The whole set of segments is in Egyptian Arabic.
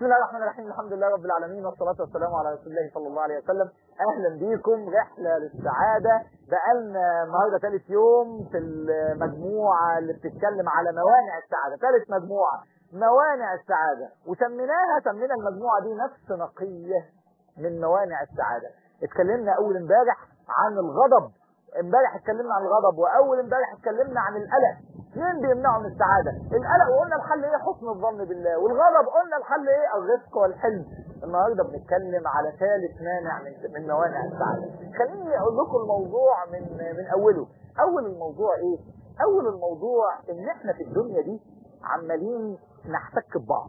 بسم الله الرحمن الرحيم الحمد لله رب العالمين والصلاة والسلام على رسول الله صلى الله عليه وسلم أهلا بيكم رحلة للسعادة بقالنا النهاردة ثالث يوم في المجموعة اللي بتتكلم على موانع السعادة ثالث مجموعة موانع السعادة وسميناها سمينا المجموعة دي نفس نقية من موانع السعادة اتكلمنا أول امبارح عن الغضب امبارح اتكلمنا عن الغضب واول امبارح اتكلمنا عن القلق اثنين بيمنعوا من السعاده القلق وقلنا الحل ايه حسن الظن بالله والغضب قلنا الحل ايه الرزق والحلم النهارده بنتكلم على ثالث مانع من, من موانع السعاده خليني اقول لكم الموضوع من من اوله اول الموضوع ايه اول الموضوع ان احنا في الدنيا دي عمالين نحتك ببعض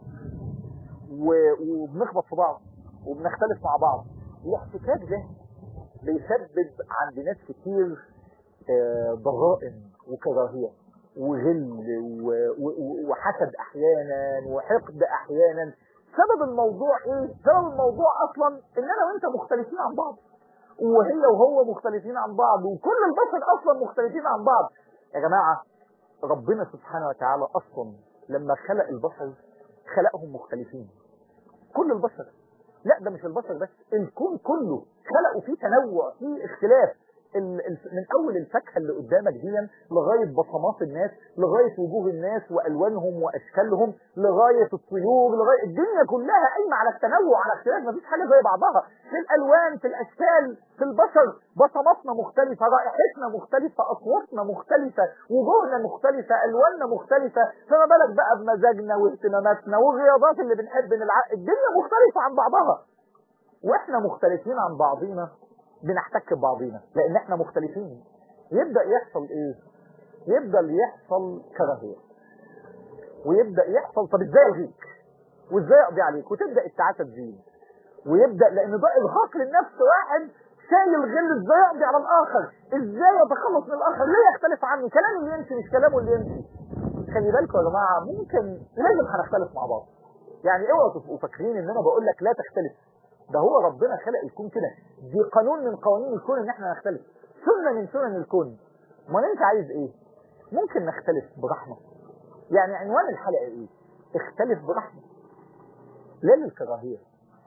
و- وبنخبط في بعض وبنختلف مع بعض الاحتكاك ده بيسبب عند ناس كتير آه، ضغائن وكراهية وغل و- و- وحسد احيانا وحقد احيانا سبب الموضوع ايه سبب الموضوع اصلا ان انا وانت مختلفين عن بعض وهي وهو مختلفين عن بعض وكل البشر اصلا مختلفين عن بعض يا جماعة ربنا سبحانه وتعالى اصلا لما خلق البشر خلقهم مختلفين كل البشر لا ده مش البشر بس الكون كله خلقوا فيه تنوع فيه اختلاف ال- ال- من اول الفاكهه اللي قدامك دي لغايه بصمات الناس لغايه وجوه الناس والوانهم واشكالهم لغايه الطيور لغايه الدنيا كلها قايمه على التنوع على اختلاف مفيش حاجه زي بعضها في الالوان في الاشكال في البشر بصماتنا مختلفه رائحتنا مختلفه اصواتنا مختلفه وجوهنا مختلفه الواننا مختلفه فما بالك بقى بمزاجنا واهتماماتنا والرياضات اللي بنحب نلعب الدنيا مختلفه عن بعضها واحنا مختلفين عن بعضينا بنحتك ببعضينا لان احنا مختلفين يبدا يحصل ايه يبدا يحصل كراهيه ويبدا يحصل طب ازاي الغيك وازاي اقضي عليك وتبدا التعاسه تزيد ويبدا لان ده ارهاق للنفس واحد شايل غل ازاي يقضي على الاخر ازاي يتخلص من الاخر ليه يختلف عني كلامي اللي يمشي مش كلامه اللي يمشي خلي بالكم يا جماعه ممكن لازم هنختلف مع بعض يعني اوعوا تبقوا فاكرين ان انا بقول لك لا تختلف ده هو ربنا خلق الكون كده دي قانون من قوانين الكون ان احنا نختلف سنه من سنن الكون امال انت عايز ايه ممكن نختلف برحمه يعني عنوان الحلقه ايه اختلف برحمه لا للكراهيه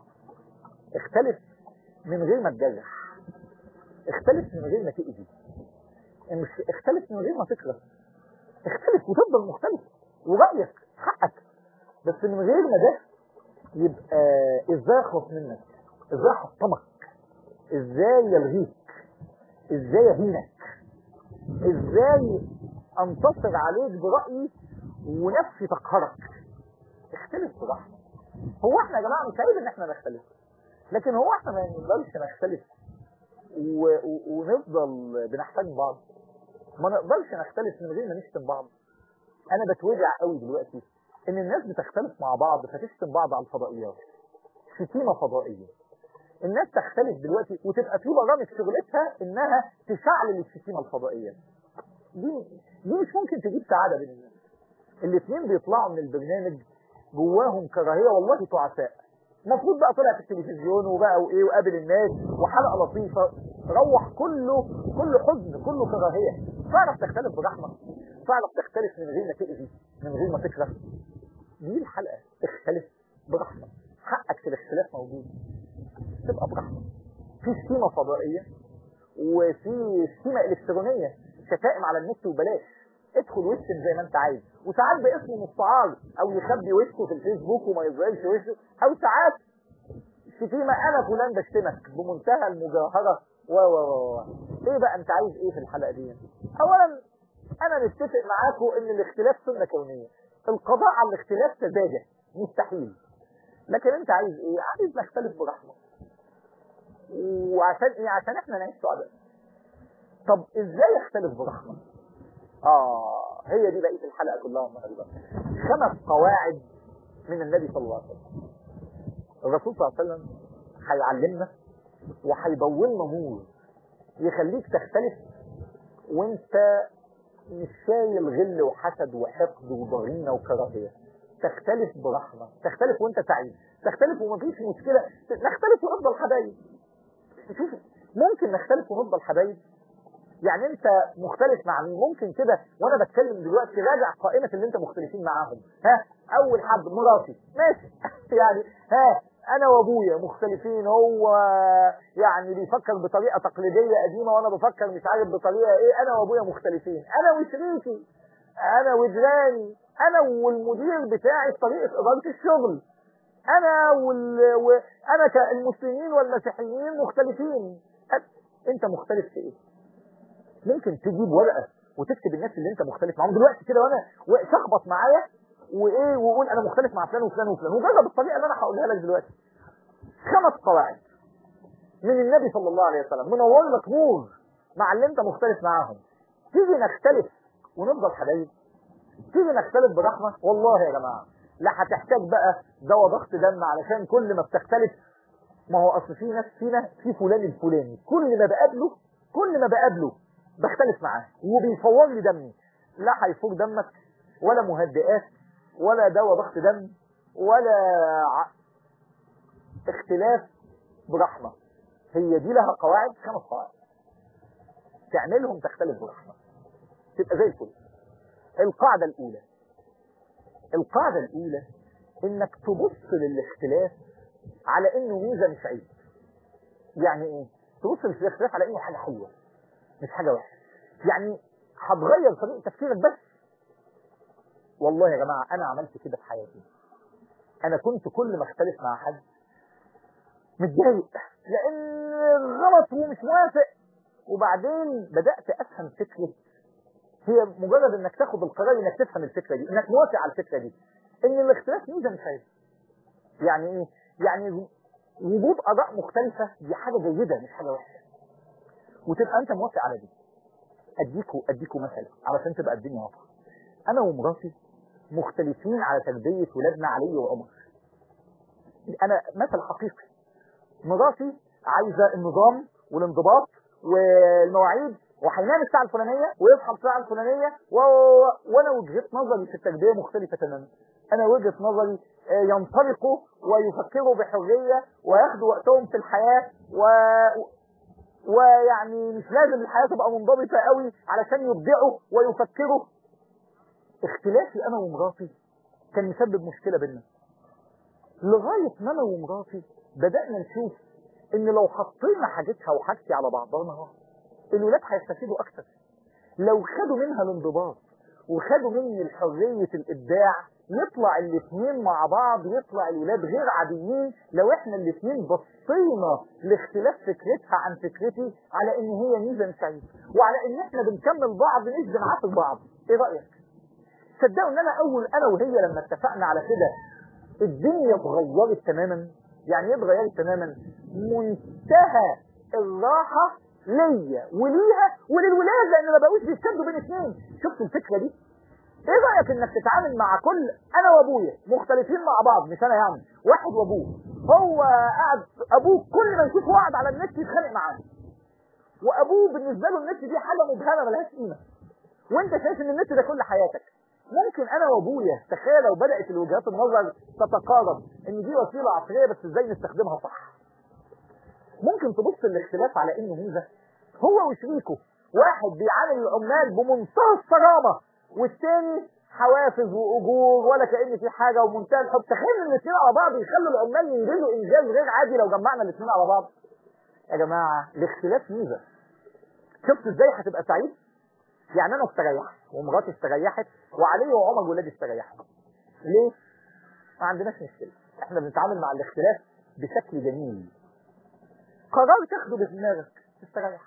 اختلف من غير ما تجرح اختلف من غير ما تأذي مش اختلف من غير ما تكره اختلف وتفضل مختلف ورأيك حقك بس من غير ما ده يبقى ازاي اخلص منك ازاي احطمك ازاي يلغيك ازاي يهينك ازاي انتصر عليك برأيي ونفسي تقهرك اختلف برحمة هو احنا يا جماعة مش عيب ان احنا نختلف لكن هو احنا ما نقدرش نختلف و... و... ونفضل بنحتاج بعض ما نقدرش نختلف من غير ما نشتم بعض انا بتوجع قوي دلوقتي ان الناس بتختلف مع بعض فتشتم بعض على الفضائيات شتيمه فضائيه الناس تختلف دلوقتي وتبقى في برامج شغلتها انها تشعل الشتيمه الفضائيه دي دي مش ممكن تجيب سعاده بين الناس الاثنين بيطلعوا من البرنامج جواهم كراهيه والله تعساء المفروض بقى طلع في التلفزيون وبقى وايه وقابل الناس وحلقه لطيفه روح كله كله حزن كله كراهيه تعرف تختلف برحمه تعرف تختلف من غير ما تاذي من غير ما تكره دي الحلقه اختلف برحمه حقك في الاختلاف موجود تبقى برحمه في شتيمه فضائيه وفي شتيمه الكترونيه شتائم على النت وبلاش ادخل واشتم زي ما انت عايز وساعات باسمه مستعار او يخبي وشه في الفيسبوك وما يظهرش وشه او ساعات شتيمه انا فلان بشتمك بمنتهى المجاهره و و و ايه بقى انت عايز ايه في الحلقه دي اولا انا نتفق معاكم ان الاختلاف سنه كونيه القضاء على الاختلاف سذاجه مستحيل لكن انت عايز ايه عايز نختلف برحمه وعشان ايه عشان احنا نعيش سعداء طب ازاي اختلف برحمه اه هي دي بقيه الحلقه كلها النهارده خمس قواعد من النبي صلى الله عليه وسلم الرسول صلى الله عليه وسلم هيعلمنا وهيضوي لنا نور يخليك تختلف وانت مش شايل غل وحسد وحقد وضغينه وكراهيه تختلف برحمه تختلف وانت سعيد تختلف ومفيش مشكله نختلف ونفضل حبايب شوف ممكن نختلف ونفضل حبايب يعني انت مختلف مع مين ممكن كده وانا بتكلم دلوقتي راجع قائمه اللي انت مختلفين معاهم ها اول حد مراتي ماشي يعني ها انا وابويا مختلفين هو يعني بيفكر بطريقه تقليديه قديمه وانا بفكر مش عارف بطريقه ايه انا وابويا مختلفين انا وشريكي انا وجيراني انا والمدير بتاعي في طريقه اداره الشغل انا وال... و... انا كالمسلمين والمسيحيين مختلفين أ- انت مختلف في ايه ممكن تجيب ورقه وتكتب الناس اللي انت مختلف معاهم دلوقتي كده وانا وتخبط معايا وايه وقول انا مختلف مع فلان وفلان وفلان وجرب الطريقه اللي انا هقولها لك دلوقتي خمس قواعد من النبي صلى الله عليه وسلم منور لك نور مع اللي انت مختلف معاهم تيجي نختلف ونفضل حبايب تيجي نختلف برحمه والله يا جماعه لا هتحتاج بقى دواء ضغط دم علشان كل ما بتختلف ما هو اصل في ناس فينا في فلان الفلاني كل ما بقابله كل ما بقابله بختلف معاه وبيفور لي دمي لا هيفور دمك ولا مهدئات ولا دواء ضغط دم ولا ع... اختلاف برحمة هي دي لها قواعد خمس قواعد تعملهم تختلف برحمة تبقى زي الفل القاعدة الأولى القاعدة الأولى إنك تبص للاختلاف على إنه ميزة مش عيب يعني إيه؟ تبص للاختلاف على إنه حاجة حلوة مش حاجة وحشة يعني هتغير طريقة تفكيرك بس والله يا جماعة أنا عملت كده في حياتي أنا كنت كل ما اختلف مع حد متضايق لأن غلط ومش موافق وبعدين بدأت أفهم فكرة هي مجرد إنك تاخد القرار إنك تفهم الفكرة دي إنك موافق على الفكرة دي إن الاختلاف ميزة مش عيب يعني إيه؟ يعني وجود آراء مختلفة دي حاجة جيدة مش حاجة وحشة وتبقى أنت موافق على دي أديكوا أديكوا مثل علشان تبقى الدنيا واضحة أنا ومراتي مختلفين على تربية ولادنا علي وعمر أنا مثل حقيقي مراتي عايزة النظام والانضباط والمواعيد وهينام الساعة الفلانية ويصحى الساعة الفلانية و... وأنا وجهة نظري في التربية مختلفة تماما أنا وجهة نظري آه، ينطلقوا ويفكروا بحرية وياخدوا وقتهم في الحياة و... ويعني مش لازم الحياة تبقى منضبطة قوي علشان يبدعوا ويفكروا اختلافي انا ومراتي كان مسبب مشكلة بينا لغاية ما انا ومراتي بدأنا نشوف ان لو حطينا حاجتها وحاجتي على بعضنا الولاد هيستفيدوا اكتر لو خدوا منها الانضباط وخدوا مني الحرية الابداع يطلع الاثنين مع بعض يطلع الولاد غير عاديين لو احنا الاثنين بصينا لاختلاف فكرتها عن فكرتي على ان هي ميزه مش عيب وعلى ان احنا بنكمل بعض مش بنعاتب بعض ايه رايك صدقوا ان انا اول انا وهي لما اتفقنا على كده الدنيا اتغيرت تماما يعني ايه اتغيرت تماما منتهى الراحه ليا وليها وللولاد لان ما بقوش بيتشدوا بين اثنين شفتوا الفكره دي ايه رايك انك تتعامل مع كل انا وابويا مختلفين مع بعض مش انا يعني واحد وابوه هو قاعد ابوه كل ما يشوف واحد على النت يتخانق معاه وابوه بالنسبه له النت دي حاجه مبهمه ملهاش قيمه وانت شايف ان النت ده كل حياتك ممكن انا وابويا تخيل لو بدات الوجهات النظر تتقارب ان دي وسيله عصريه بس ازاي نستخدمها صح ممكن تبص الاختلاف على انه ميزه هو وشريكه واحد بيعامل العمال بمنتهى الصرامه والتاني حوافز واجور ولا كان في حاجه ومنتهى الحب تخيل ان الاثنين على بعض يخلوا العمال ينجزوا انجاز غير عادي لو جمعنا الاثنين على بعض يا جماعه الاختلاف ميزه شفت ازاي هتبقى سعيد يعني انا استريحت ومراتي استريحت وعلي وعمر ولادي استريحوا ليه ما عندناش مشكله احنا بنتعامل مع الاختلاف بشكل جميل قرار تاخده بدماغك تستريح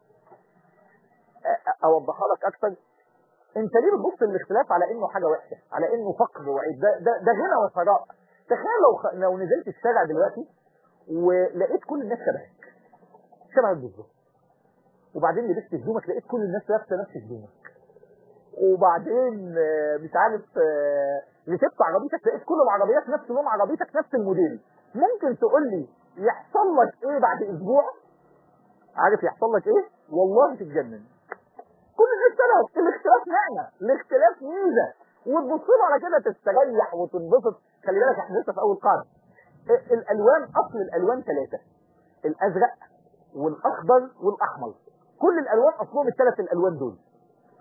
أ- اوضحها لك اكتر انت ليه بتبص للاختلاف على انه حاجه وحشه على انه فقر وعيب ده ده, ده غنى وثراء تخيل لو خ... لو نزلت الشارع دلوقتي ولقيت كل الناس شبهك شبهك بالظبط وبعدين لبست هدومك لقيت كل الناس لابسه نفس هدومك وبعدين آه، مش عارف آه، ركبت عربيتك لقيت كل العربيات نفس لون عربيتك نفس الموديل ممكن تقول لي يحصل لك ايه بعد اسبوع عارف يحصل لك ايه والله تتجنن كل الناس شبهك الاختلاف نعمه الاختلاف ميزه وتبص له على كده تستريح وتنبسط خلي بالك احنا لسه في اول قرن ال- الالوان اصل الالوان ثلاثه الازرق والاخضر والاحمر كل الالوان اصلهم الثلاث الالوان دول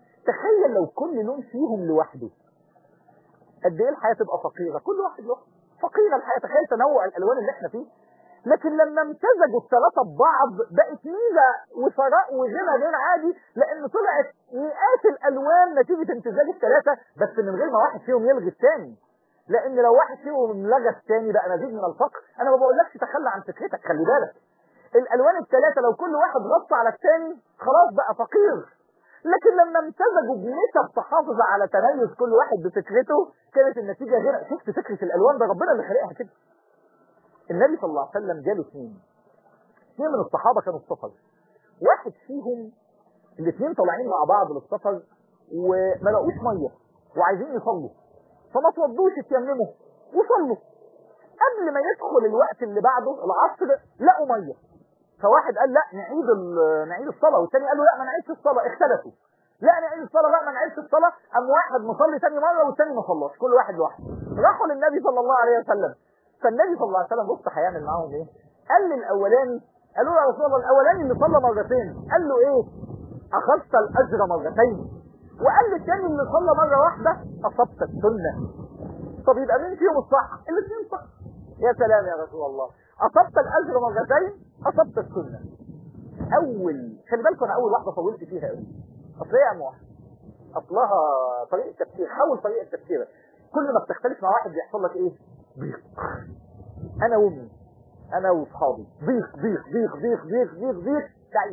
تخيل لو كل لون فيهم لوحده قد ايه الحياه تبقى فقيره كل واحد لوحده فقيره الحياه تخيل تنوع الالوان اللي احنا فيه لكن لما امتزجوا الثلاثه ببعض بقت ميزه وثراء وغنى غير عادي لان طلعت مئات الالوان نتيجه امتزاج الثلاثه بس من غير ما واحد فيهم يلغي الثاني لان لو واحد فيهم لغى الثاني بقى مزيد من الفقر انا ما بقولكش تخلى عن فكرتك خلي بالك الالوان الثلاثه لو كل واحد غطى على الثاني خلاص بقى فقير لكن لما امتزجوا بنسب تحافظ على تميز كل واحد بفكرته كانت النتيجه غير شفت فكره الالوان ده ربنا اللي خلقها كده النبي صلى الله عليه وسلم جاله اثنين اثنين من الصحابه كانوا في سفر واحد فيهم الاثنين طالعين مع بعض للسفر وما لقوش ميه وعايزين يصلوا فما توضوش يتيمموا وصلوا قبل ما يدخل الوقت اللي بعده العصر لقوا ميه فواحد قال لا نعيد نعيد الصلاه والثاني قال له لا ما نعيدش الصلاه اختلفوا لا نعيد الصلاه لا ما نعيدش الصلاه قام واحد مصلي ثاني مره والثاني ما صلاش كل واحد لوحده راحوا للنبي صلى الله عليه وسلم فالنبي صلى الله عليه وسلم بص هيعمل معاهم ايه قال للاولاني قالوا له يا رسول الله الاولاني اللي صلى مرتين قال له ايه اخذت الاجر مرتين وقال للثاني اللي صلى مره واحده اصبت السنه طب يبقى مين فيهم الصح الاثنين صح يا سلام يا رسول الله اصبت الاجر مرتين اصبت السنه اول خلي بالكم انا اول واحده طولت فيها قوي اصل هي يا واحد اصلها طريقه تفكير حول طريقه تفكيرك كل ما بتختلف مع واحد بيحصل لك ايه ضيق انا وامي انا واصحابي ضيق ضيق ضيق ضيق ضيق ضيق ضيق تعيش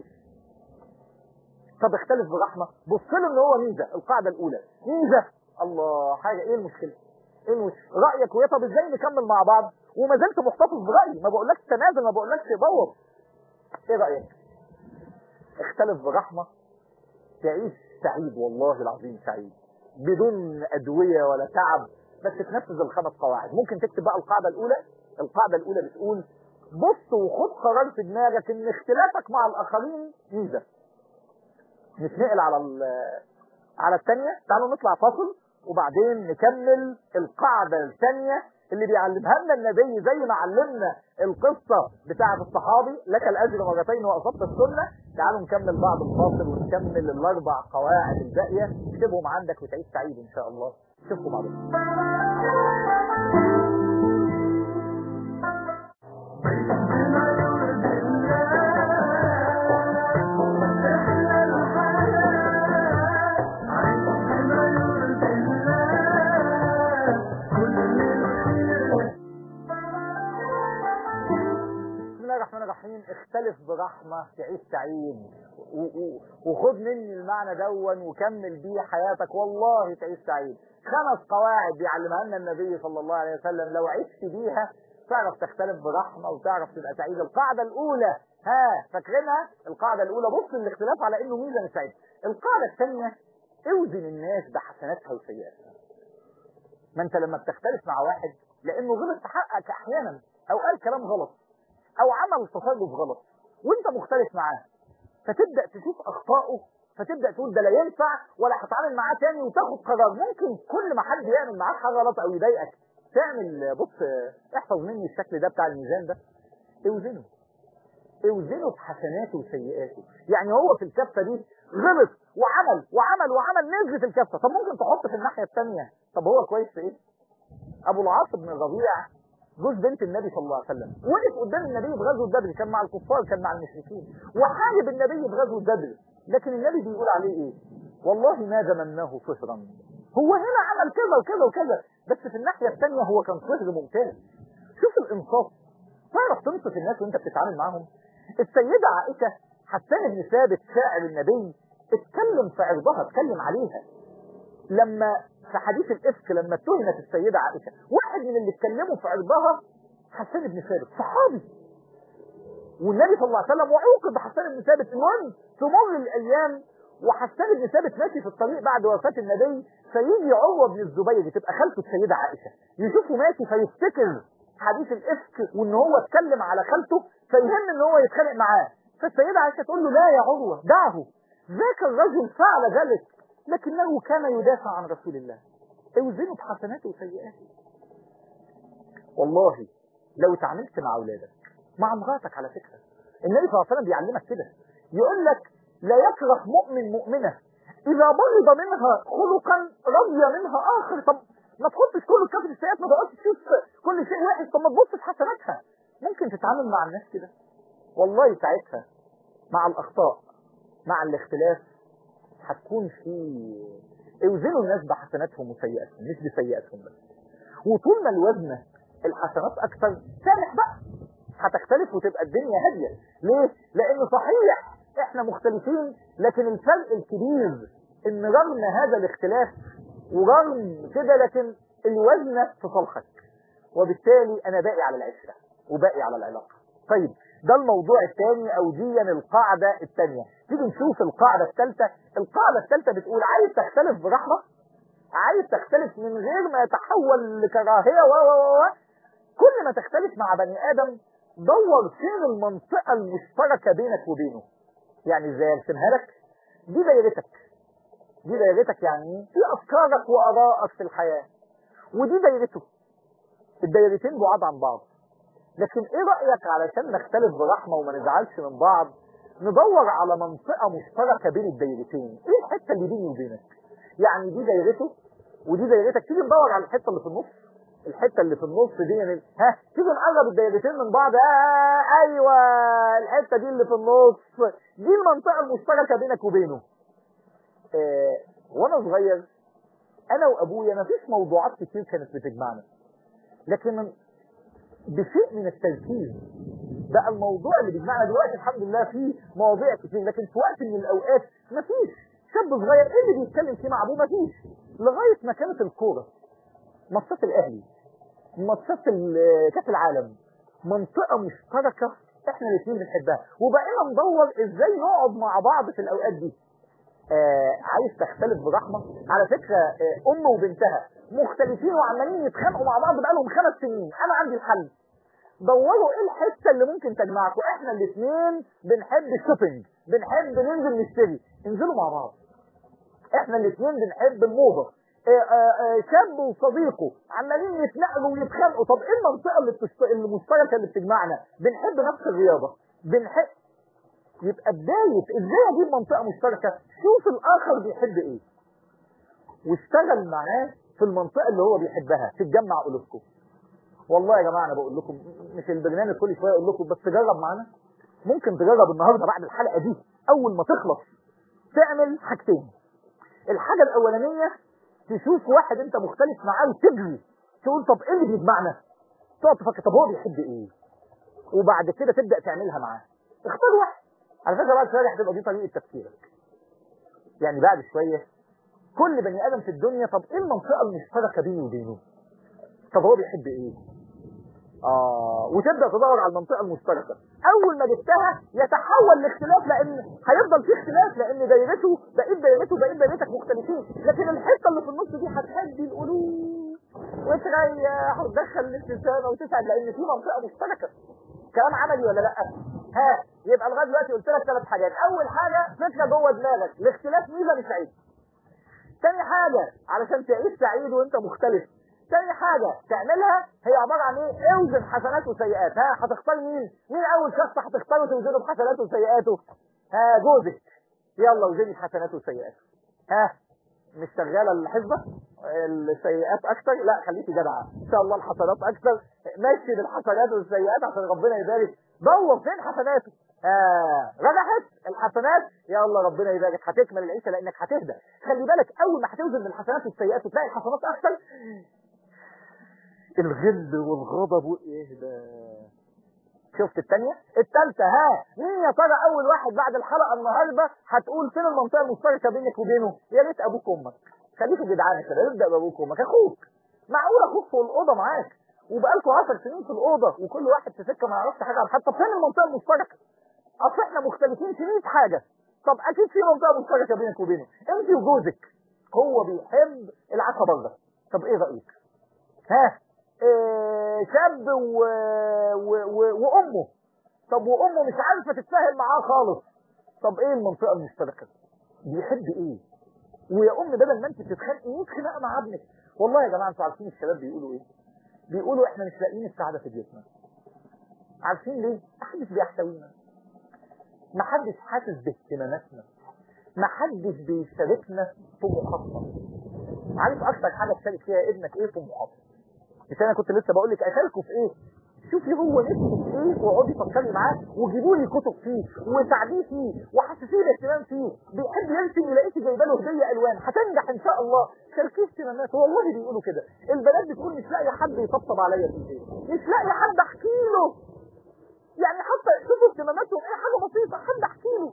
طب اختلف برحمه بص له ان هو ميزه القاعده الاولى ميزه الله حاجه ايه المشكله ايه المشكله رايك ويا طب ازاي نكمل مع بعض وما زلت محتفظ برايي ما بقولكش تنازل ما بقولكش بوظ ايه رايك اختلف برحمه تعيش سعيد والله العظيم سعيد بدون ادويه ولا تعب بس تنفذ الخمس قواعد ممكن تكتب بقى القاعده الاولى القاعده الاولى بتقول بص وخد قرار في دماغك ان اختلافك مع الاخرين ميزه نتنقل على على الثانيه تعالوا نطلع فاصل وبعدين نكمل القاعده الثانيه اللي بيعلمها لنا النبي زي ما علمنا القصه بتاعه الصحابي لك الاجر مرتين واصبت السنه تعالوا نكمل بعض الفاصل ونكمل الاربع قواعد الباقيه اكتبهم عندك وتعيش سعيد ان شاء الله شوفوا بعضهم الرحيم اختلف برحمة تعيش سعيد وخد مني المعنى دون وكمل بيه حياتك والله تعيش سعيد خمس قواعد بيعلمها لنا النبي صلى الله عليه وسلم لو عشت بيها تعرف تختلف برحمة وتعرف تبقى سعيد القاعدة الأولى ها فاكرينها القاعدة الأولى بص الاختلاف على إنه ميزة مش سعيد القاعدة الثانية اوزن الناس بحسناتها وسيئاتها ما انت لما بتختلف مع واحد لانه غلط في حقك احيانا او قال كلام غلط او عمل تصرف غلط وانت مختلف معاه فتبدا تشوف اخطائه فتبدا تقول ده لا ينفع ولا هتعامل معاه تاني وتاخد قرار ممكن كل ما حد يعمل معاك حاجه غلط او يضايقك تعمل بص احفظ مني الشكل ده بتاع الميزان ده اوزنه اوزنه بحسناته وسيئاته يعني هو في الكفه دي غلط وعمل وعمل وعمل نزلت الكفه طب ممكن تحط في الناحيه الثانيه طب هو كويس في ايه ابو العاص بن الربيع جوز بنت النبي صلى الله عليه وسلم وقف قدام النبي بغزوه بدر كان مع الكفار كان مع المشركين وحارب النبي بغزوه بدر لكن النبي بيقول عليه ايه والله ما ذممناه صهرا هو هنا عمل كذا وكذا وكذا بس في الناحيه الثانيه هو كان صهر ممتاز شوف الانصاف تعرف تنصف الناس وانت بتتعامل معاهم السيده عائشه حسان بن ثابت شاعر النبي اتكلم في عرضها اتكلم عليها لما في حديث الافك لما اتهمت السيده عائشه واحد من اللي اتكلموا في عرضها حسان بن ثابت صحابي والنبي صلى الله عليه وسلم وعوقب حسان بن ثابت المهم تمر الايام وحسان بن ثابت ماشي في الطريق بعد وفاه النبي فيجي عروه بن الزبير تبقى خالته السيده عائشه يشوفه ماشي فيفتكر حديث الافك وان هو اتكلم على خالته فيهم ان هو يتخانق معاه فالسيده عائشه تقول له لا يا عروه دعه ذاك الرجل فعل ذلك لكنه كان يدافع عن رسول الله اوزنه بحسناته وسيئاته والله لو تعاملت مع اولادك مع مراتك على فكره النبي صلى الله عليه وسلم بيعلمك كده يقول لك لا يكره مؤمن مؤمنه اذا بغض منها خلقا رضي منها اخر طب ما تحطش كل كفر السيئات ما تقعدش تشوف كل شيء وحش طب ما تبص في حسناتها ممكن تتعامل مع الناس كده والله ساعتها مع الاخطاء مع الاختلاف هتكون في اوزنوا الناس بحسناتهم وسيئاتهم مش بسيئاتهم بس وطول ما الوزن الحسنات اكتر سامح بقى هتختلف وتبقى الدنيا هاديه ليه لان صحيح احنا مختلفين لكن الفرق الكبير ان رغم هذا الاختلاف ورغم كده لكن الوزن في صالحك وبالتالي انا باقي على العشره وباقي على العلاقه طيب ده الموضوع الثاني او دي القاعده الثانيه تيجي نشوف القاعده الثالثه القاعده الثالثه بتقول عايز تختلف برحمه عايز تختلف من غير ما يتحول لكراهيه و و و كل ما تختلف مع بني ادم دور فين المنطقه المشتركه بينك وبينه يعني ازاي ارسمها لك دي دايرتك دي دايرتك يعني في افكارك وارائك في الحياه ودي دايرته الدايرتين بعاد عن بعض لكن ايه رايك علشان نختلف برحمه وما نزعلش من بعض ندور على منطقه مشتركه بين الدايرتين ايه الحته اللي بيني وبينك يعني دي دايرته ودي دايرتك تيجي ندور على الحته اللي في النص الحته اللي في النص دي يعني ها تيجي نقرب الدايرتين من بعض آه ايوه الحته دي اللي في النص دي المنطقه المشتركه بينك وبينه آه وانا صغير انا وابويا ما فيش موضوعات كتير كانت بتجمعنا لكن بشيء من التركيز بقى الموضوع اللي بيجمعنا دلوقتي الحمد لله فيه مواضيع كتير لكن في وقت من الاوقات مفيش شاب صغير ايه اللي بيتكلم فيه مع ابوه مفيش لغايه ما كانت الكوره ماتشات الاهلي ماتشات كاس العالم منطقه مشتركه احنا الاثنين بنحبها وبقينا ندور ازاي نقعد مع بعض في الاوقات دي آه عايز تختلف برحمه على فكره آه ام وبنتها مختلفين وعمالين يتخانقوا مع بعض بقالهم خمس سنين انا عندي الحل دوروا ايه الحته اللي ممكن تجمعكم احنا الاثنين بنحب الشوبينج بنحب ننزل نشتري انزلوا مع بعض احنا الاثنين بنحب الموضه شاب وصديقه عمالين يتنقلوا ويتخانقوا طب ايه المنطقه اللي بتشت... المشتركه اللي بتجمعنا بنحب نفس الرياضه بنحب يبقى بدايه ازاي اجيب منطقه مشتركه شوف الاخر بيحب ايه واشتغل معاه في المنطقه اللي هو بيحبها تتجمع قلوبكم والله يا جماعه انا بقول لكم مش البرنامج كل شويه اقول لكم بس جرب معانا ممكن تجرب النهارده بعد الحلقه دي اول ما تخلص تعمل حاجتين الحاجه الاولانيه تشوف واحد انت مختلف معاه وتجري تقول طب ايه اللي بيجمعنا تقعد تفكر طب هو بيحب ايه وبعد كده تبدا تعملها معاه اختار واحد على فكره بعد شويه هتبقى دي طريقه تفكيرك يعني بعد شويه كل بني ادم في الدنيا طب ايه المنطقه المشتركه بيني وبينه طب هو بيحب ايه اه وتبدا تدور على المنطقه المشتركه اول ما جبتها يتحول لاختلاف لان هيفضل في اختلاف لان دايرته بقيت دايرته بقيت دايرتك مختلفين لكن الحته اللي في النص دي هتهدي القلوب وتريح وتدخل الابتسامه وتسعد لان في منطقه مشتركه كلام عملي ولا لا ها يبقى لغايه دلوقتي قلت لك ثلاث حاجات اول حاجه فكره جوه دماغك الاختلاف ميزه مش عيب تاني حاجه علشان تعيش سعيد وانت مختلف تاني حاجة تعملها هي عبارة عن ايه اوزن حسنات وسيئات ها هتختار مين مين اول شخص هتختاره توزنه بحسناته وسيئاته ها جوزك يلا وزني بحسناته وسيئاته ها مش شغالة الحسبة السيئات اكتر لا خليكي جدعة ان شاء الله الحسنات اكتر مشي بالحسنات والسيئات عشان ربنا يبارك دور فين حسناته آه رجحت الحسنات يلا ربنا يبارك هتكمل العيشه لانك هتهدى خلي بالك اول ما هتوزن الحسنات والسيئات وتلاقي الحسنات اكتر الغل والغضب وايه ده شفت الثانيه الثالثه ها مين يا ترى اول واحد بعد الحلقه النهارده هتقول فين المنطقه المشتركه بينك وبينه يا ريت ابوك وامك خليك جدعان كده ابدا بابوك وامك اخوك معقول اخوك في الاوضه معاك وبقالكوا 10 سنين في الاوضه وكل واحد في سكه ما يعرفش حاجه عن حد طب فين المنطقه المشتركه اصل احنا مختلفين في 100 حاجه طب اكيد في منطقه مشتركه بينك وبينه انت وجوزك هو بيحب العشاء بره طب ايه رايك ها إيه شاب و... و... و... وامه طب وامه مش عارفه تتفاهم معاه خالص طب ايه المنطقه المشتركه بيحب ايه ويا ام بدل ما انت بتتخانقي 100 خناقه مع ابنك والله يا جماعه انتوا عارفين الشباب بيقولوا ايه بيقولوا احنا مش لاقيين السعاده في بيوتنا عارفين ليه محدش بيحتوينا محدش حاسس باهتماماتنا محدش بيشاركنا طموحاتنا عارف اكتر حاجه تشارك فيها ابنك ايه طموحاته مش انا كنت لسه بقول لك اشاركه في ايه شوفي هو نفسه في ايه واقعدي فكري معاه وجيبوا لي كتب فيه وساعديه فيه وحسسيه الاهتمام فيه بيحب يرسم يلاقيكي جايبه له هديه الوان هتنجح ان شاء الله شاركيه اهتمامات والله بيقولوا كده البنات بتقول مش لاقي حد يطبطب عليا في البيت مش لاقي حد احكي له يعني حتى شوفوا اهتماماتهم ايه حاجه بسيطه حد احكي له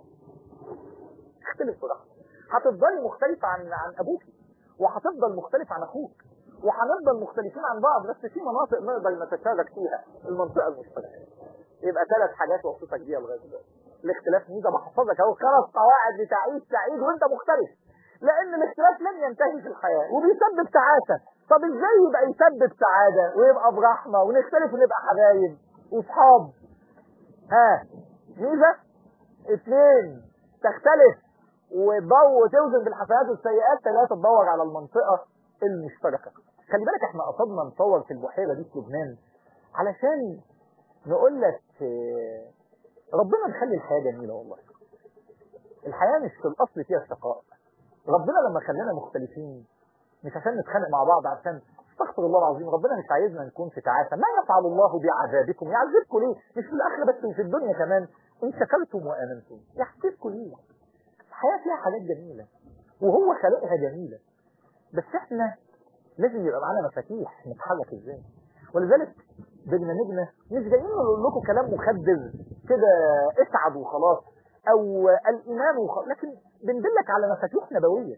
اختلف بصراحه هتفضلي مختلفه عن عن ابوكي وهتفضل مختلف عن اخوك وهنفضل مختلفين عن بعض بس في مناطق نقدر نتشارك فيها المنطقه المشتركه يبقى ثلاث حاجات وصفتك بيها لغايه دلوقتي الاختلاف ميزه بحفظك اهو خمس قواعد لتعيش سعيد وانت مختلف لان الاختلاف لن ينتهي في الحياه وبيسبب تعاسه طب ازاي يبقى يسبب سعاده ويبقى برحمه ونختلف ونبقى حبايب واصحاب ها ميزه اثنين تختلف وتدور وتوزن بالحسنات والسيئات ثلاثه تدور على المنطقه المشتركه خلي بالك احنا قصدنا نصور في البحيره دي في لبنان علشان نقول لك اه، ربنا مخلي الحياه جميله والله الحياه مش في الاصل فيها شقاء ربنا لما خلانا مختلفين مش عشان نتخانق مع بعض عشان استغفر الله العظيم ربنا مش عايزنا نكون في تعاسه ما يفعل الله بعذابكم يعذبكم ليه مش في الاخره بس وفي الدنيا كمان ان شكرتم وامنتم يحسبكم ليه الحياه فيها حاجات جميله وهو خلقها جميله بس احنا لازم يبقى معانا مفاتيح نتحرك ازاي ولذلك برنامجنا مش جايين نقول لكم كلام مخدر كده اسعد وخلاص او الايمان وخلاص لكن بندلك على مفاتيح نبويه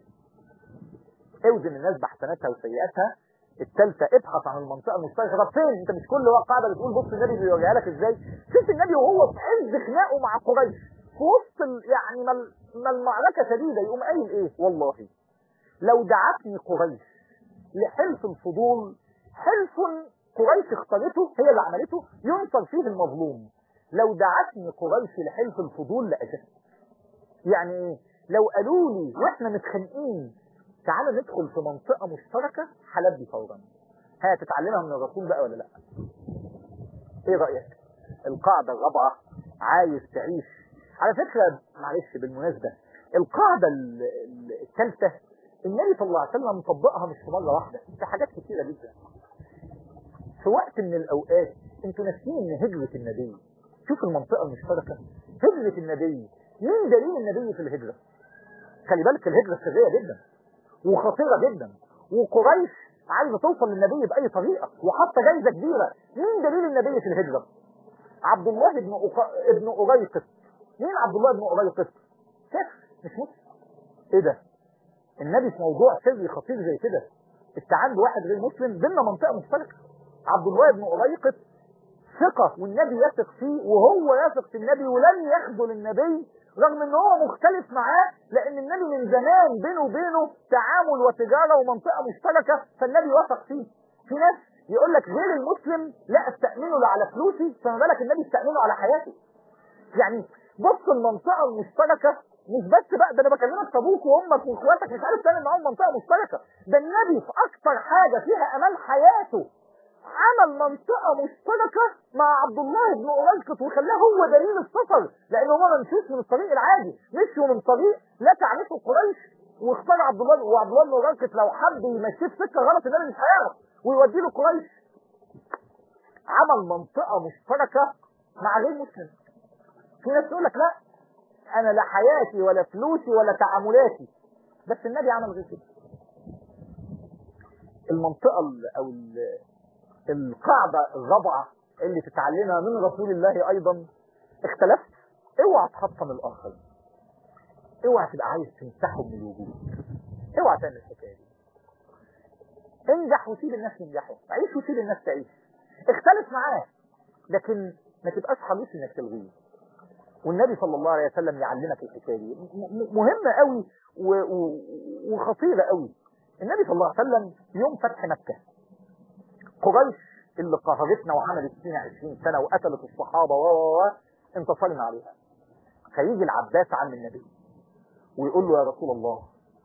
اوزن الناس بحسناتها وسيئاتها الثالثه ابحث عن المنطقه المشتركه طب فين انت مش كل وقت قاعده بتقول بص النبي بيوريها لك ازاي شوف النبي وهو في عز خناقه مع قريش في وسط ال- يعني ما ال- ما المعركه شديده يقوم قايل ايه والله لو دعتني قريش لحلف الفضول حلف قريش اختارته هي اللي عملته ينصر فيه المظلوم لو دعتني قريش لحلف الفضول لأجبت يعني ايه لو قالوا لي واحنا متخانقين تعالى ندخل في منطقة مشتركة هلبي فورا هتتعلمها من الرسول بقى ولا لا ايه رأيك القاعدة الرابعة عايز تعيش على فكرة معلش بالمناسبة القاعدة ال- ال- الثالثة النبي صلى الله عليه وسلم طبقها مش في مرة واحدة في حاجات كتيرة جدا في وقت من الأوقات انتوا ناسيين ان هجرة النبي شوف المنطقة المشتركة هجرة النبي مين دليل النبي في الهجرة خلي بالك الهجرة سرية جدا وخطيرة جدا وقريش عايزة توصل للنبي بأي طريقة وحتى جايزة كبيرة مين دليل النبي في الهجرة عبد الله بن أق... ابن أريقط مين عبد الله بن أريقط كافر مش مسلم ايه ده النبي في موضوع سري خطير زي كده استعان بواحد غير مسلم ضمن منطقة مشتركة عبد الله بن أريقط ثقة والنبي يثق فيه وهو يثق في النبي ولن يخذل النبي رغم ان هو مختلف معاه لان النبي من زمان بينه وبينه تعامل وتجارة ومنطقة مشتركة فالنبي وثق فيه في ناس يقول لك غير المسلم لا استأمنه لا على فلوسي فما بالك النبي استأمنه على حياتي يعني بص المنطقة المشتركة مش بس بقى ده انا بكلمك في ابوك وامك واخواتك مش عارف تعمل معاهم منطقة مشتركة ده النبي في اكتر حاجة فيها امان حياته عمل منطقة مشتركة مع عبد الله بن أريقط وخلاه هو دليل السفر لأن هو ما مشيش من الطريق العادي مشوا من طريق لا تعرفه قريش واختار عبد الله وعبد الله بن أريقط لو حب يمشيه في سكة غلط النبي مش هيعرف ويوديه له قريش عمل منطقة مشتركة مع غير مسلم في ناس تقول لك لا أنا لا حياتي ولا فلوسي ولا تعاملاتي بس النبي عمل غير كده المنطقة ال- أو ال- القاعدة الرابعة اللي تتعلمها من رسول الله أيضا اختلفت اوعى تحطم الآخر اوعى تبقى عايز تمسحه من الوجود اوعى تعمل الحكاية دي انجح وسيب الناس ينجحوا عيش وسيب الناس تعيش اختلف معاه لكن ما تبقاش حريص انك تلغيه والنبي صلى الله عليه وسلم يعلمك الحكايه دي م- م- مهمه قوي و- و- وخطيره قوي النبي صلى الله عليه وسلم يوم فتح مكه قريش اللي قهرتنا وعملت فينا 20 سنه وقتلت الصحابه و و و انتصرنا عليها فيجي العباس عم النبي ويقول له يا رسول الله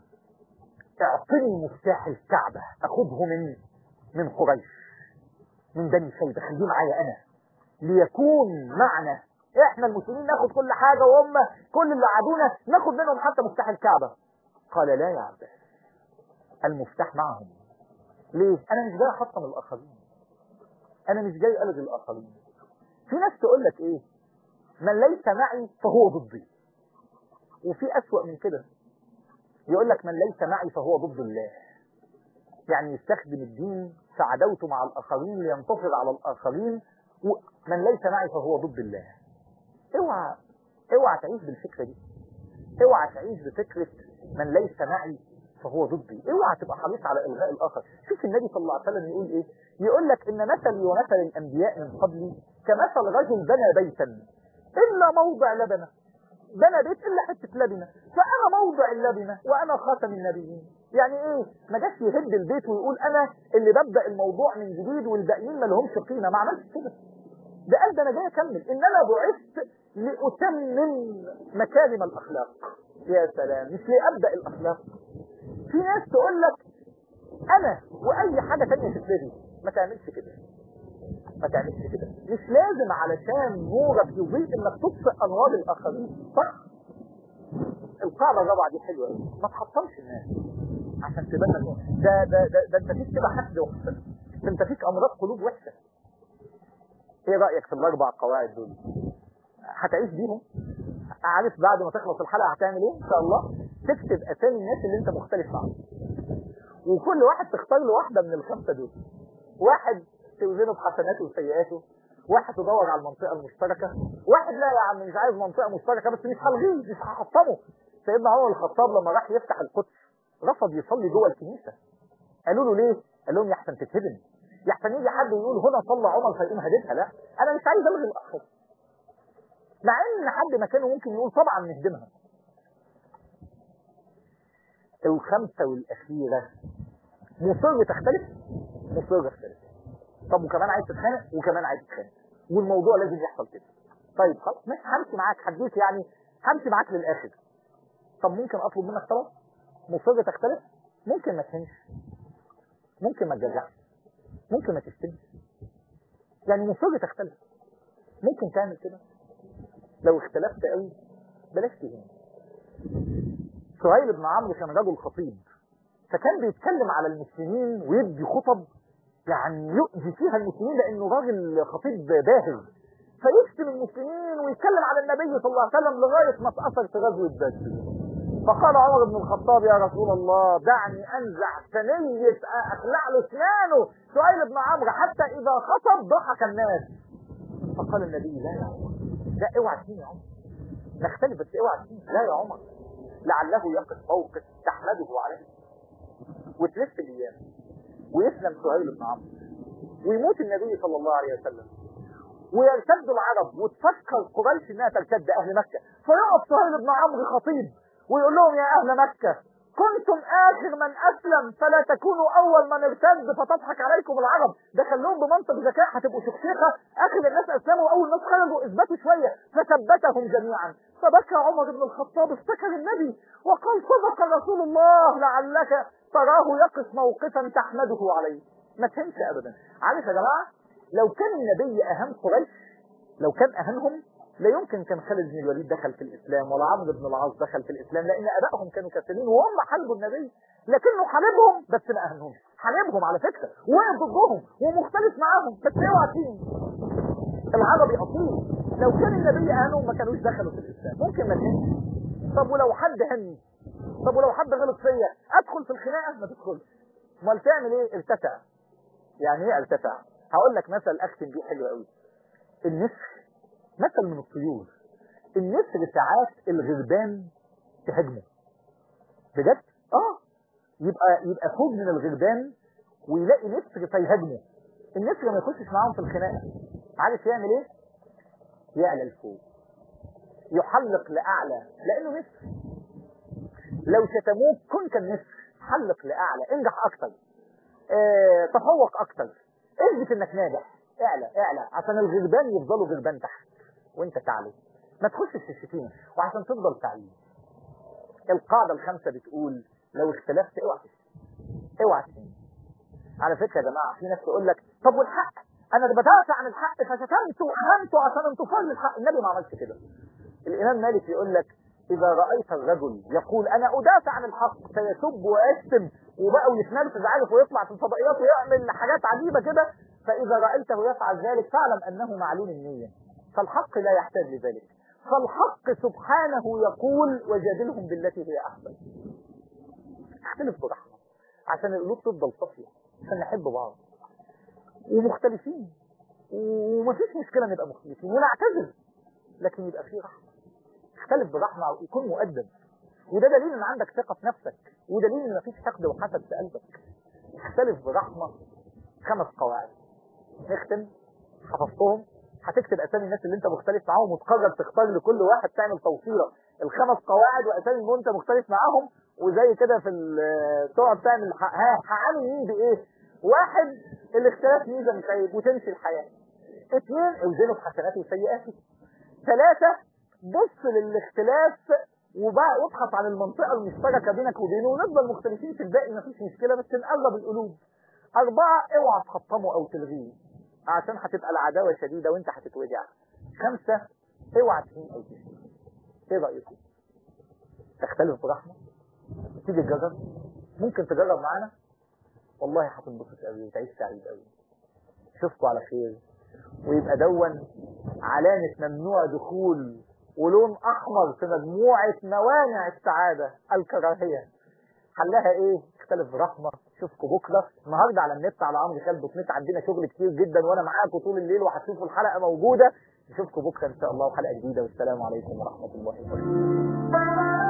اعطني مفتاح الكعبه اخذه من من قريش من بني شيبه خليه معايا انا ليكون معنا احنا المسلمين ناخد كل حاجه وهم كل اللي عادونا ناخد منهم حتى مفتاح الكعبه قال لا يا عباس المفتاح معهم ليه انا مش جاي احطم الاخرين انا مش جاي الغي الاخرين في ناس تقول لك ايه من ليس معي فهو ضدي وفي اسوأ من كده يقول لك من ليس معي فهو ضد الله يعني يستخدم الدين في عداوته مع الاخرين لينتصر على الاخرين من ليس معي فهو ضد الله اوعى اوعى تعيش بالفكره دي اوعى تعيش بفكره من ليس معي فهو ضدي اوعى تبقى حريص على الغاء الاخر شوف النبي صلى الله عليه وسلم يقول ايه يقول لك ان مثلي ومثل الانبياء من قبلي كمثل رجل بنى بيتا الا موضع لبنه بنى بيت الا حته لبنه فانا موضع اللبنه وانا خاتم النبيين يعني ايه ما جاش يهد البيت ويقول انا اللي ببدا الموضوع من جديد والباقيين ما لهمش قيمه ما عملش كده ده قال ده انا جاي اكمل ان انا بعثت لاتمم مكارم الاخلاق يا سلام مش لابدا الاخلاق في ناس تقول لك انا واي حاجه ثانيه تتلغي ما تعملش كده ما تعملش كده مش لازم علشان نورك يضيء انك تطفئ انوار الاخرين صح القاعده الرابعه دي حلوه قوي ما تحطمش الناس عشان تبان ده ده ده, ده انت فيك كده حسد وحسد ده انت فيك امراض قلوب وحشه ايه رايك في الاربع قواعد دول هتعيش بيهم عارف بعد ما تخلص الحلقه هتعمل ايه ان شاء الله تكتب اسامي الناس اللي انت مختلف معاهم وكل واحد تختار له واحده من الخمسه دول واحد توزنه بحسناته وسيئاته واحد تدور على المنطقه المشتركه واحد لا يا عم مش عايز منطقه مشتركه بس مش هلغيه مش هحطمه سيدنا عمر الخطاب لما راح يفتح القدس رفض يصلي جوه الكنيسه قالوا له ليه قال لهم يحسن تتهدم يحسن يجي حد يقول هنا صلى عمر فيقوم هددها لا انا مش عايز الغي الاخر مع ان حد مكانه ممكن يقول طبعا نهدمها الخمسه والاخيره مصر تختلف مصر تختلف طب وكمان عايز تتخانق وكمان عايز تتخانق والموضوع لازم يحصل كده طيب خلاص ماشي همشي معاك حديث يعني همشي معاك للاخر طب ممكن اطلب منك طلب مصر تختلف ممكن ما تهنش ممكن ما تجزعش ممكن ما تشتمش يعني مصر تختلف ممكن تعمل كده لو اختلفت قوي بلاش تهين سهيل بن عمرو كان رجل خطيب فكان بيتكلم على المسلمين ويدي خطب يعني يؤذي فيها المسلمين لانه راجل خطيب باهر فيشتم المسلمين ويتكلم على النبي صلى الله عليه وسلم لغايه ما اتاثر في غزوه بدر فقال عمر بن الخطاب يا رسول الله دعني انزع ثنيه اخلع له اسنانه سهيل بن عمرو حتى اذا خطب ضحك الناس فقال النبي لا يا عمر لا اوعى تسين يا عمر نختلف بس اوعى تسين لا يا عمر لعله يقف موقف تحمده عليه وتلف الايام ويسلم سهيل بن عمرو ويموت النبي صلى الله عليه وسلم ويرتد العرب وتفكر قريش انها ترتد اهل مكه فيقف سهيل بن عمرو خطيب ويقول لهم يا اهل مكه كنتم اخر من اسلم فلا تكونوا اول من ارتد فتضحك عليكم العرب ده خلوهم بمنطق ذكاء هتبقوا شخشيخه اخر الناس اسلموا واول ناس خرجوا اثبتوا شويه فثبتهم جميعا فبكى عمر بن الخطاب افتكر النبي وقال صدق رسول الله لعلك تراه يقف موقفا تحمده عليه ما تهمش ابدا عارف يا جماعه لو كان النبي اهم قريش لو كان اهمهم لا يمكن كان خالد بن الوليد دخل في الاسلام ولا عمرو بن العاص دخل في الاسلام لان ابائهم كانوا كافرين وهم حاربوا النبي لكنه حاربهم بس ما اهمهمش حاربهم على فكره وقف ضدهم ومختلف معاهم بس اوعى تيجي العربي اصيل لو كان النبي اهانهم ما كانوش دخلوا في الاسلام ممكن ما تهمش طب ولو حد هني طب ولو حد غلط فيا ادخل في الخناقه ما تدخلش امال تعمل ايه ارتفع يعني ايه ارتفع هقول لك مثل اختم بيه حلو قوي النسر مثل من الطيور النسر ساعات الغربان تهاجمه بجد اه يبقى يبقى فوق من الغربان ويلاقي نسر فيهاجمه النسر ما يخشش معاهم في الخناقه عارف يعمل ايه يعلى لفوق يحلق لاعلى لانه نسر لو شتموك كن كالنسر حلق لاعلى انجح اكتر اه تفوق اكتر اثبت انك ناجح اعلى اعلى عشان الغربان يفضلوا غربان تحت وانت تعلو ما تخشش في الشتيمه وعشان تفضل تعليم القاعده الخامسه بتقول لو اختلفت اوعى اوعى تشتم على فكره يا جماعه في ناس تقول لك طب والحق انا بدافع عن الحق فشتمت واهنت عشان انتصار للحق النبي ما عملش كده الامام مالك يقول لك اذا رايت الرجل يقول انا ادافع عن الحق فيسب ويشتم وبقوا يتنرفز عارف ويطلع في الفضائيات ويعمل حاجات عجيبة كده فإذا رأيته يفعل ذلك فاعلم أنه معلول النية فالحق لا يحتاج لذلك فالحق سبحانه يقول وجادلهم بالتي هي أحسن اختلف برحمة عشان القلوب تفضل صافية عشان نحب بعض ومختلفين ومفيش مشكلة نبقى مختلفين ونعتذر لكن يبقى فيه رحمة اختلف برحمة ويكون مؤدب وده دليل ان عندك ثقة في نفسك ودليل ان مفيش حقد وحسد في قلبك اختلف برحمة خمس قواعد نختم حفظتهم هتكتب اسامي الناس اللي انت مختلف معاهم وتقرر تختار لكل واحد تعمل توصيله الخمس قواعد واسامي اللي انت مختلف معاهم وزي كده في تقعد تعمل ها هعامل مين بايه واحد الاختلاف ميزه مش عيب وتمشي الحياه اثنين اوزنه بحسناته وسيئاته ثلاثه بص للاختلاف وبقى وابحث عن المنطقه المشتركه بينك وبينه ونفضل مختلفين في الباقي مفيش مشكله بس نقرب القلوب اربعه اوعى تحطمه او تلغيه عشان هتبقى العداوه شديده وانت هتتوجع خمسه اوعى تهين او تشتم ايه رايكم تختلف برحمه تيجي تجرب ممكن تجرب معانا والله هتنبسط قوي وتعيش سعيد قوي اشوفكم على خير ويبقى دون علامة ممنوع دخول ولون احمر في مجموعة موانع السعادة الكراهية حلها ايه اختلف برحمة اشوفكم بكرة النهاردة على النت على عمرو خالد دوت نت عندنا شغل كتير جدا وانا معاكم طول الليل وهتشوفوا الحلقة موجودة نشوفكم بكرة ان شاء الله وحلقة جديدة والسلام عليكم ورحمة الله وبركاته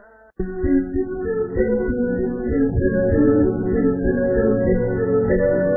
Thank you.